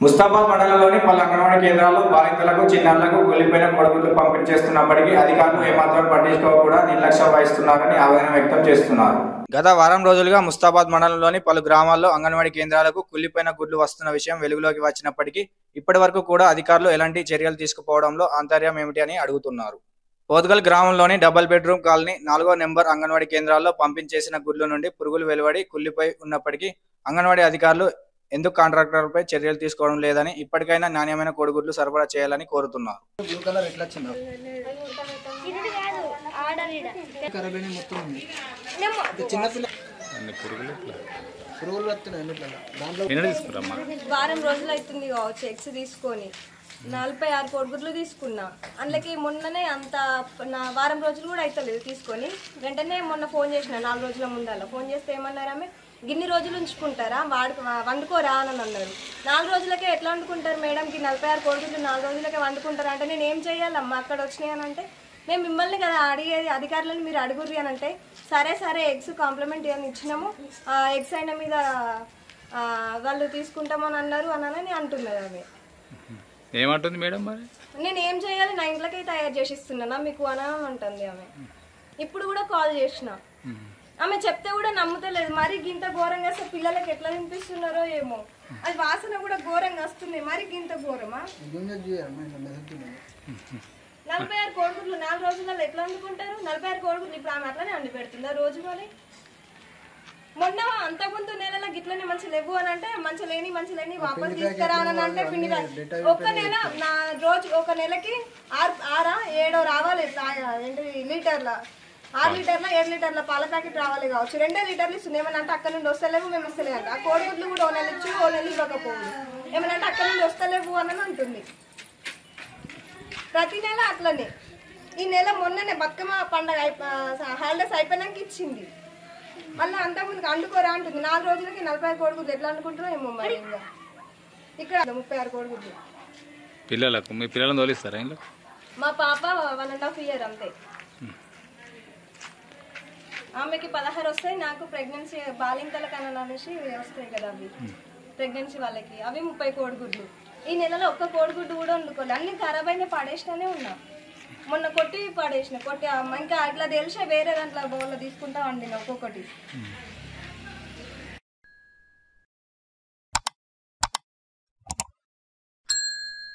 ముస్తాబాద్ మండలంలోని పలు అంగన్వాడీ కేంద్రాల్లో బాలింతలకు చిన్నారులకు కూలిపోయిన కొడుకులు పంపిణీ చేస్తున్నప్పటికీ అధికారులు ఏమాత్రం పట్టించుకోకుండా నిర్లక్ష్యం వహిస్తున్నారని ఆవేదన వ్యక్తం చేస్తున్నారు గత వారం రోజులుగా ముస్తాబాద్ మండలంలోని పలు గ్రామాల్లో అంగన్వాడీ కేంద్రాలకు కుళ్ళిపోయిన గుడ్లు వస్తున్న విషయం వెలుగులోకి వచ్చినప్పటికీ ఇప్పటి వరకు కూడా అధికారులు ఎలాంటి చర్యలు తీసుకుపోవడంలో ఆంతర్యం ఏమిటి అని అడుగుతున్నారు పోతుగల్ గ్రామంలోని డబుల్ బెడ్రూమ్ కాలనీ నాలుగో నెంబర్ అంగన్వాడీ కేంద్రాల్లో పంపించేసిన గుడ్ల నుండి పురుగులు వెలువడి కుళ్ళిపోయి ఉన్నప్పటికీ అంగన్వాడీ అధికారులు ఎందుకు కాంట్రాక్టర్పై చర్యలు తీసుకోవడం లేదని ఇప్పటికైనా నాణ్యమైన కోడిగుడ్లు సరఫరా చేయాలని కోరుతున్నారు బ్లూ కలర్ ఎట్లా వచ్చిందో ఇది కాదు ఆర్డర్ ఈడ ఖరాబ్ అయిన మొత్తం ఉంది నేను ఇది చిన్న పిల్ల అన్ని పురుగులు ఇట్లా పురుగులు వస్తున్నాయి అన్నిట్లలో దాంట్లో ఎన్ని తీసుకురమ్మా వారం రోజులు అవుతుంది కావచ్చు ఎగ్స్ తీసుకొని నలభై ఆరు కోడిగుడ్లు తీసుకున్నా అందులోకి మొన్ననే అంత నా వారం రోజులు కూడా అవుతలేదు తీసుకొని వెంటనే మొన్న ఫోన్ చేసిన నాలుగు రోజుల ముందర ఫోన్ చేస్తే ఏమన్నారు ఆమె గిన్ని రోజులు ఉంచుకుంటారా వాడుకు వండుకోరా అని అన్నారు నాలుగు రోజులకే ఎట్లా వండుకుంటారు మేడంకి నలభై ఆరు కోడిగుడ్లు నాలుగు రోజులకే వండుకుంటారా అంటే నేను ఏం చేయాలమ్మా అక్కడ వచ్చినాయి అని అంటే మేము మిమ్మల్ని కదా అడిగేది అధికారులను మీరు అడుగుర్రి అని అంటే సరే సరే ఎగ్స్ కాంప్లిమెంట్ అని ఇచ్చినాము ఎగ్స్ అయిన మీద ఆ, వాళ్ళు తీసుకుంటామని అన్నారు అని అని అంటున్నది ఆమె ఏమంటుంది మేడం మరి నేను ఏం చేయాలి నా ఇంట్లోకే తయారు చేసి ఇస్తున్నానా మీకు అని అని అంటుంది ఆమె ఇప్పుడు కూడా కాల్ చేసిన ఆమె చెప్తే కూడా నమ్ముతలేదు మరి గింత ఘోరంగా అసలు పిల్లలకి ఎట్లా తినిపిస్తున్నారో ఏమో అది వాసన కూడా ఘోరంగా వస్తుంది మరి గింత ఘోరమా గింజలు చేయాలి మా ఇంట్లో మెదక్ గింజలు. నలభై ఆరు కోడిగుడ్లు నాలుగు రోజులలో ఎట్లా వండుకుంటారు నలభై ఆరు కోడిగుడ్లు ఇప్పుడు ఆమె అట్లనే వండి పెడుతుందా రోజు మరి మొన్న అంతకుముందు నెలలో గిట్లనే మంచి లేవు అని అంటే మంచి లేని మంచి లేని వాపస్ తీసుకురా అని అంటే పిండి రా- ఒక్క నెల నా రోజు ఒక నెలకి ఆరు ఆరా ఏడో రావాలి తా- ఏంటి లీటర్ల ఆరు లీటర్ల ఏడు లీటర్ల పాల ప్యాకెట్ రావాలి కావచ్చు రెండే లీటర్లు ఇస్తుంది ఏమన్నా అంటే అక్కడ నుండి వస్తలేవు మేము ఇస్తలేదంట ఆ కోడిగుడ్లు కూడా ఓ నెల ఇచ్చి ఓ నెల ఇవ్వకపోవు ఏమన్నా అంటే అక్కడ నుండి వస్తలేవు అని అంటుంది ప్రతి నెల అట్లనే ఈ నెల మొన్ననే బతుకమ్మ పండగ హాలిడేస్ అయిపోయినాక ఇచ్చింది మళ్ళీ అంతకుముందు అండుకోరా అంటుంది నాలుగు రోజులకి నలభై ఆరు కోడిగుడ్లు ఎట్లా అనుకుంటారో ఏమో మరి ఇంకా ఇక్కడ ముప్పై ఆరు కోడిగుడ్లు పిల్లలకు మీ పిల్లలను తోలిస్తారా ఇంట్లో మా పాప వన్ అండ్ హాఫ్ ఇయర్ అంతే ఆమెకి పదహారు వస్తాయి నాకు ప్రెగ్నెన్సీ బాలింతల కన్నా అనేసి వస్తాయి కదా అవి ప్రెగ్నెన్సీ వాళ్ళకి అవి ముప్పై కోడిగుడ్లు ఈ నెలలో ఒక్క కోడిగుడ్డు కూడా వండుకోవాలి అన్ని ఖరాబ్ అయిన పడేసినానే ఉన్నా మొన్న కొట్టి పడేసిన కొట్టి ఆ- ఇంకా ఇట్లా తెలిసే వేరే దాంట్లో బౌల్లో తీసుకుంటా వండిన ఒక్కొక్కటి